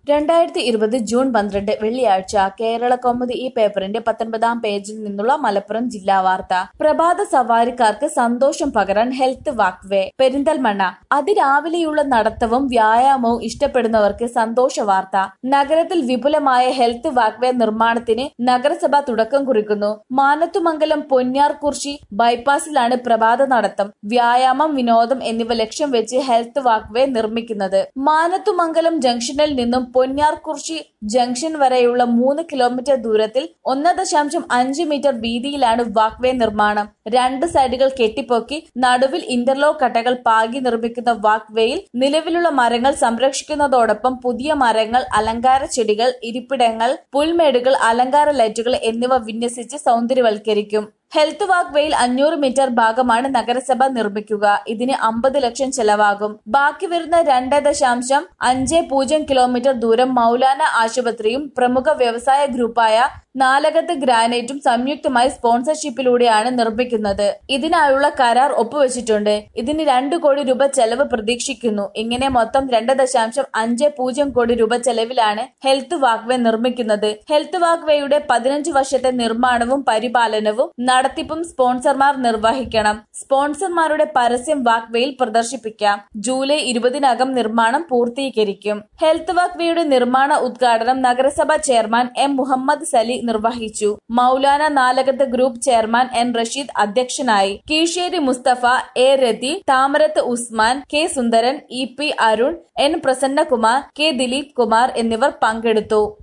രണ്ടായിരത്തി ഇരുപത് ജൂൺ പന്ത്രണ്ട് വെള്ളിയാഴ്ച കേരള കൗമുദി ഈ പേപ്പറിന്റെ പത്തൊൻപതാം പേജിൽ നിന്നുള്ള മലപ്പുറം ജില്ലാ വാർത്ത പ്രഭാത സവാരിക്കാർക്ക് സന്തോഷം പകരാൻ ഹെൽത്ത് വാക്വേ പെരിന്തൽമണ്ണ അതിരാവിലെയുള്ള നടത്തവും വ്യായാമവും ഇഷ്ടപ്പെടുന്നവർക്ക് സന്തോഷ വാർത്ത നഗരത്തിൽ വിപുലമായ ഹെൽത്ത് വാക്വേ നിർമ്മാണത്തിന് നഗരസഭ തുടക്കം കുറിക്കുന്നു മാനത്തുമംഗലം പൊന്നാർകുർശി ബൈപ്പാസിലാണ് പ്രഭാത നടത്തം വ്യായാമം വിനോദം എന്നിവ ലക്ഷ്യം വെച്ച് ഹെൽത്ത് വാക്വേ നിർമ്മിക്കുന്നത് മാനത്തുമംഗലം ജംഗ്ഷനിൽ നിന്നും പൊന്നാർകുർശി ജംഗ്ഷൻ വരെയുള്ള മൂന്ന് കിലോമീറ്റർ ദൂരത്തിൽ ഒന്ന് ദശാംശം അഞ്ച് മീറ്റർ വീതിയിലാണ് വാക്വേ നിർമ്മാണം രണ്ട് സൈഡുകൾ കെട്ടിപ്പൊക്കി നടുവിൽ ഇന്റർലോക്ക് കട്ടകൾ പാകി നിർമ്മിക്കുന്ന വാക്വേയിൽ നിലവിലുള്ള മരങ്ങൾ സംരക്ഷിക്കുന്നതോടൊപ്പം പുതിയ മരങ്ങൾ അലങ്കാര ചെടികൾ ഇരിപ്പിടങ്ങൾ പുൽമേടുകൾ അലങ്കാര ലൈറ്റുകൾ എന്നിവ വിന്യസിച്ച് സൗന്ദര്യവൽക്കരിക്കും ഹെൽത്ത് വാക്ക് വേയിൽ അഞ്ഞൂറ് മീറ്റർ ഭാഗമാണ് നഗരസഭ നിർമ്മിക്കുക ഇതിന് അമ്പത് ലക്ഷം ചെലവാകും ബാക്കി വരുന്ന രണ്ട് ദശാംശം അഞ്ച് പൂജ്യം കിലോമീറ്റർ ദൂരം മൗലാന ആശുപത്രിയും പ്രമുഖ വ്യവസായ ഗ്രൂപ്പായ നാലകത്ത് ഗ്രാനൈറ്റും സംയുക്തമായി സ്പോൺസർഷിപ്പിലൂടെയാണ് നിർമ്മിക്കുന്നത് ഇതിനായുള്ള കരാർ ഒപ്പുവെച്ചിട്ടുണ്ട് ഇതിന് രണ്ട് കോടി രൂപ ചെലവ് പ്രതീക്ഷിക്കുന്നു ഇങ്ങനെ മൊത്തം രണ്ട് ദശാംശം അഞ്ച് പൂജ്യം കോടി രൂപ ചെലവിലാണ് ഹെൽത്ത് വാക്വേ നിർമ്മിക്കുന്നത് ഹെൽത്ത് വാക്വേയുടെ പതിനഞ്ച് വർഷത്തെ നിർമ്മാണവും പരിപാലനവും നടത്തിപ്പും സ്പോൺസർമാർ നിർവഹിക്കണം സ്പോൺസർമാരുടെ പരസ്യം വാക്വേയിൽ പ്രദർശിപ്പിക്കാം ജൂലൈ ഇരുപതിനകം നിർമ്മാണം പൂർത്തീകരിക്കും ഹെൽത്ത് വാക്വേയുടെ നിർമ്മാണ ഉദ്ഘാടനം നഗരസഭ ചെയർമാൻ എം മുഹമ്മദ് സലി നിർവഹിച്ചു Maulana Nalakath group chairman N Rasheed അധ്യക്ഷനായി Keezhssery Musthafa A Rathi Thamarath Usman K Sundaran E P Arun N Prasannakumar K Dileep Kumar എന്നിവർ പങ്കെടുത്തു